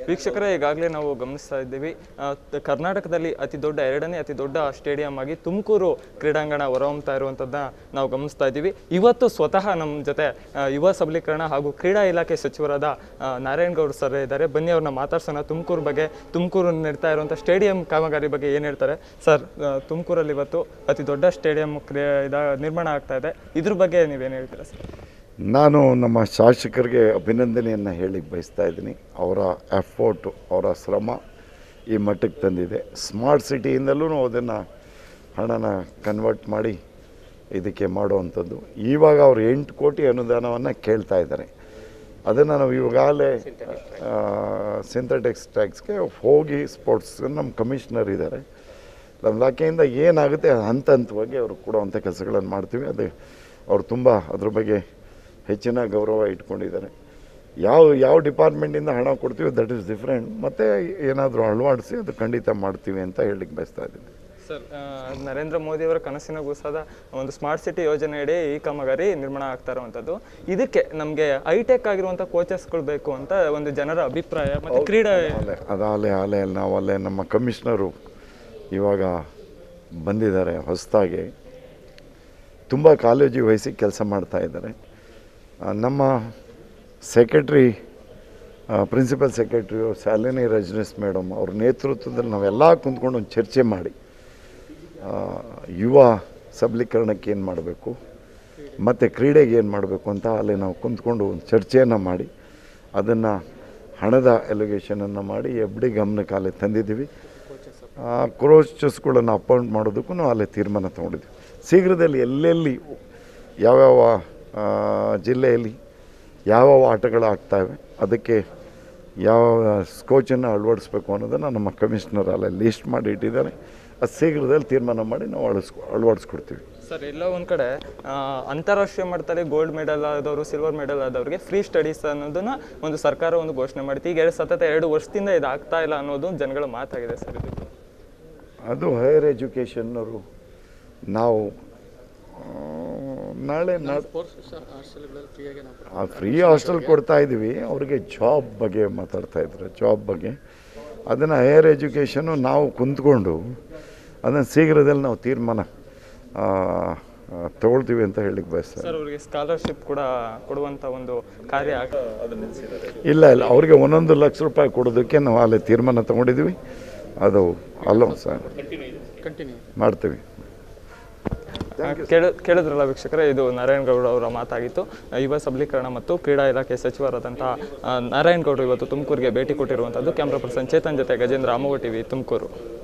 ವೀಕ್ಷಕರೇ ಈಗಾಗಲೇ ನಾವು ಗಮನಿಸ್ತಾ ಇದ್ದೀವಿ ಆ, ತ- ಕರ್ನಾಟಕದಲ್ಲಿ ಅತಿ ದೊಡ್ಡ ಎರಡನೇ ಅತಿ ದೊಡ್ಡ ಸ್ಟೇಡಿಯಂ ಆಗಿ ತುಮಕೂರು ಕ್ರೀಡಾಂಗಣ ಹೊರಹೊಮ್ತಾ ಇರುವಂಥದ್ದನ್ನ ನಾವು ಗಮನಿಸ್ತಾ ಇದ್ದೀವಿ ಇವತ್ತು ಸ್ವತಃ ನಮ್ಮ ಜೊತೆ ಆ, ಯುವ ಸಬಲೀಕರಣ ಹಾಗೂ ಕ್ರೀಡಾ ಇಲಾಖೆ ಸಚಿವರಾದ ಆ, ನಾರಾಯಣಗೌಡ ಸರ್ ಇದ್ದಾರೆ ಬನ್ನಿ ಅವ್ರನ್ನ ಮಾತಾಡ್ಸೋಣ ತುಮಕೂರು ಬಗ್ಗೆ ತುಮಕೂರು ನಡೀತಾ ಇರುವಂಥ ಸ್ಟೇಡಿಯಂ ಕಾಮಗಾರಿ ಬಗ್ಗೆ ಏನು ಹೇಳ್ತಾರೆ ಸರ್ ಆ, ತುಮಕೂರಲ್ಲಿ ಇವತ್ತು ಅತಿ ದೊಡ್ಡ ಸ್ಟೇಡಿಯಂ ಕ್ರಿಯೆ ಇದ ನಿರ್ಮಾಣ ಆಗ್ತಾ ಇದೆ ಇದ್ರ ಬಗ್ಗೆ ನೀವೇನು ಹೇಳ್ತೀರಾ ಸರ್ ನಾನು ನಮ್ಮ ಶಾಸಕರಿಗೆ ಅಭಿನಂದನೆಯನ್ನು ಹೇಳಿ ಬಯಸ್ತಾ ಇದ್ದೀನಿ ಅವರ ಎಫೋರ್ಟು ಅವರ ಶ್ರಮ ಈ ಮಟ್ಟಕ್ಕೆ ತಂದಿದೆ ಸ್ಮಾರ್ಟ್ ಸಿಟಿಯಿಂದಲೂ ಅದನ್ನು ಹಣನ ಕನ್ವರ್ಟ್ ಮಾಡಿ ಇದಕ್ಕೆ ಮಾಡುವಂಥದ್ದು ಇವಾಗ ಅವರು ಎಂಟು ಕೋಟಿ ಅನುದಾನವನ್ನು ಕೇಳ್ತಾ ಇದ್ದಾರೆ ಅದನ್ನು ನಾವು ಇವಾಗಲೇ ಸಿಂಥೆಟಿಕ್ಸ್ ಟ್ಯಾಕ್ಸ್ಗೆ ಹೋಗಿ ಸ್ಪೋರ್ಟ್ಸ್ ನಮ್ಮ ಕಮಿಷನರ್ ಇದ್ದಾರೆ ನಮ್ಮ ಇಲಾಖೆಯಿಂದ ಏನಾಗುತ್ತೆ ಹಂತ ಹಂತವಾಗಿ ಅವರು ಕೊಡುವಂಥ ಕೆಲಸಗಳನ್ನು ಮಾಡ್ತೀವಿ ಅದೇ ಅವರು ತುಂಬ ಅದ್ರ ಬಗ್ಗೆ ಹೆಚ್ಚಿನ ಗೌರವ ಇಟ್ಕೊಂಡಿದ್ದಾರೆ ಯಾವ ಯಾವ ಡಿಪಾರ್ಟ್ಮೆಂಟಿಂದ ಹಣ ಕೊಡ್ತೀವಿ ದಟ್ ಈಸ್ ಡಿಫ್ರೆಂಟ್ ಮತ್ತು ಏನಾದರೂ ಅಳವಡಿಸಿ ಅದು ಖಂಡಿತ ಮಾಡ್ತೀವಿ ಅಂತ ಹೇಳಲಿಕ್ಕೆ ಬಯಸ್ತಾ ಇದ್ದೀನಿ ಸರ್ ಆ, ನರೇಂದ್ರ ಮೋದಿ ಅವರ ಕನಸಿನ ಕೂಸಾದ ಒಂದು ಸ್ಮಾರ್ಟ್ ಸಿಟಿ ಯೋಜನೆಯಡಿ ಈ ಕಾಮಗಾರಿ ನಿರ್ಮಾಣ ಆಗ್ತಾ ಇರುವಂಥದ್ದು ಇದಕ್ಕೆ ನಮಗೆ ಹೈಟೆಕ್ ಆಗಿರುವಂಥ ಕೋಚಸ್ಗಳು ಬೇಕು ಅಂತ ಒಂದು ಜನರ ಅಭಿಪ್ರಾಯ ಮತ್ತು ಕ್ರೀಡಾ ಅಲ್ಲೇ ಅದಾಲೆ ಅಲೆ ನಾವು ಅಲ್ಲೇ ನಮ್ಮ ಕಮಿಷನರು ಇವಾಗ ಬಂದಿದ್ದಾರೆ ಹೊಸದಾಗಿ ತುಂಬ ಕಾಳಜಿ ವಹಿಸಿ ಕೆಲಸ ಮಾಡ್ತಾ ಇದ್ದಾರೆ ಆ, ನಮ್ಮ ಸೆಕ್ರೆಟ್ರಿ ಪ್ರಿನ್ಸಿಪಲ್ ಸೆಕ್ರೆಟ್ರಿಯು ಶಾಲಿನಿ ರಜನೀಶ್ ಮೇಡಮ್ ಅವ್ರ ನೇತೃತ್ವದಲ್ಲಿ ನಾವೆಲ್ಲ ಕುಂತ್ಕೊಂಡು ಒಂದು ಚರ್ಚೆ ಮಾಡಿ ಆ, ಯುವ ಸಬಲೀಕರಣಕ್ಕೆ ಏನು ಮಾಡಬೇಕು ಮತ್ತು ಕ್ರೀಡೆಗೆ ಏನು ಮಾಡಬೇಕು ಅಂತ ಅಲ್ಲಿ ನಾವು ಕುಂತ್ಕೊಂಡು ಒಂದು ಚರ್ಚೆಯನ್ನು ಮಾಡಿ ಅದನ್ನು ಹಣದ ಎಲಿಗೇಷನನ್ನು ಮಾಡಿ ಎಫ್ ಡಿ ಗಮನಕ್ಕೆ ಅಲ್ಲಿ ತಂದಿದ್ದೀವಿ ಕ್ರೋಚಸ್ಗಳನ್ನು ಅಪಾಯಿಂಟ್ ಮಾಡೋದಕ್ಕೂ ನಾವು ಅಲ್ಲಿ ತೀರ್ಮಾನ ತೊಗೊಂಡಿದ್ವಿ ಶೀಘ್ರದಲ್ಲಿ ಎಲ್ಲೆಲ್ಲಿ ಯಾವ್ಯಾವ ಆ, ಜಿಲ್ಲೆಯಲ್ಲಿ ಯಾವ್ಯಾವ ಆಟಗಳು ಆಗ್ತಾವೆ ಅದಕ್ಕೆ ಯಾವ ಕೋಚನ್ನು ಅಳವಡಿಸ್ಬೇಕು ಅನ್ನೋದನ್ನು ನಮ್ಮ ಕಮಿಷನರ್ ಅಲ್ಲೇ ಲಿಸ್ಟ್ ಮಾಡಿ ಇಟ್ಟಿದ್ದಾರೆ ಅದು ಶೀಘ್ರದಲ್ಲಿ ತೀರ್ಮಾನ ಮಾಡಿ ನಾವು ಅಳಿಸ್ಕೊ ಅಳವಡಿಸ್ಕೊಡ್ತೀವಿ ಸರ್ ಎಲ್ಲೋ ಒಂದು ಕಡೆ ಆ, ಅಂತಾರಾಷ್ಟ್ರೀಯ ಮಟ್ಟದಲ್ಲಿ ಗೋಲ್ಡ್ ಮೆಡಲ್ ಆದವರು ಸಿಲ್ವರ್ ಮೆಡಲ್ ಆದವ್ರಿಗೆ ಫ್ರೀ ಸ್ಟಡೀಸ್ ಅನ್ನೋದನ್ನ ಒಂದು ಸರ್ಕಾರ ಒಂದು ಘೋಷಣೆ ಮಾಡುತ್ತೆ ಈಗ ಎರಡು ಸತತ ಎರಡು ವರ್ಷದಿಂದ ಇದು ಆಗ್ತಾ ಇಲ್ಲ ಅನ್ನೋದು ಜನಗಳ ಮಾತಾಗಿದೆ ಸರ್ ಇದು ಅದು ಹೈಯರ್ ಎಜುಕೇಷನ್ನವರು ನಾವು ಆ, ನಾಳೆ ನಾಳೆ ಆ ಫ್ರೀ ಹಾಸ್ಟೆಲ್ ಕೊಡ್ತಾ ಇದ್ದೀವಿ ಅವ್ರಿಗೆ ಜಾಬ್ ಬಗ್ಗೆ ಮಾತಾಡ್ತಾ ಇದ್ರು ಜಾಬ್ ಬಗ್ಗೆ ಅದನ್ನು ಹೈಯರ್ ಎಜುಕೇಷನು ನಾವು ಕುಂತ್ಕೊಂಡು ಅದನ್ನು ಶೀಘ್ರದಲ್ಲಿ ನಾವು ತೀರ್ಮಾನ ಆ, ಆ, ತಗೊಳ್ತೀವಿ ಅಂತ ಹೇಳಿಕ್ಕೆ ಬಯಸ್ತಾರೆ ಸರ್ ಅವ್ರಿಗೆ ಸ್ಕಾಲರ್ಶಿಪ್ ಕೂಡ ಕೊಡುವಂತ ಒಂದು ಕಾರ್ಯ ಆಗ- ಅದನ್ನ ನಿಲ್ಸಿದ್ದಾರೆ. ಇಲ್ಲ ಇಲ್ಲ ಅವ್ರಿಗೆ ಒಂದೊಂದು ಲಕ್ಷ ರೂಪಾಯಿ ಕೊಡೋದಕ್ಕೆ ನಾವು ಅಲ್ಲಿ ತೀರ್ಮಾನ ತಗೊಂಡಿದ್ದೀವಿ ಅದು ಅಲ್ಲೋ ಸರ್ ಮಾಡ್ತೀವಿ ಆ, ಕೇಳ ಕೇಳಿದ್ರಲ್ಲ ವೀಕ್ಷಕರೇ ಇದು ನಾರಾಯಣಗೌಡ ಅವರ ಮಾತಾಗಿತ್ತು ಯುವ ಸಬಲೀಕರಣ ಮತ್ತು ಕ್ರೀಡಾ ಇಲಾಖೆ ಸಚಿವರಾದಂತಹ ಆ, ನಾರಾಯಣಗೌಡರು ಇವತ್ತು ತುಮಕೂರಿಗೆ ಭೇಟಿ ಕೊಟ್ಟಿರುವಂಥದ್ದು ಕ್ಯಾಮ್ರಾ ಪರ್ಸನ್ ಚೇತನ್ ಜೊತೆ ಗಜೇಂದ್ರ ಅಮೋಗ ಟಿವಿ ತುಮಕೂರು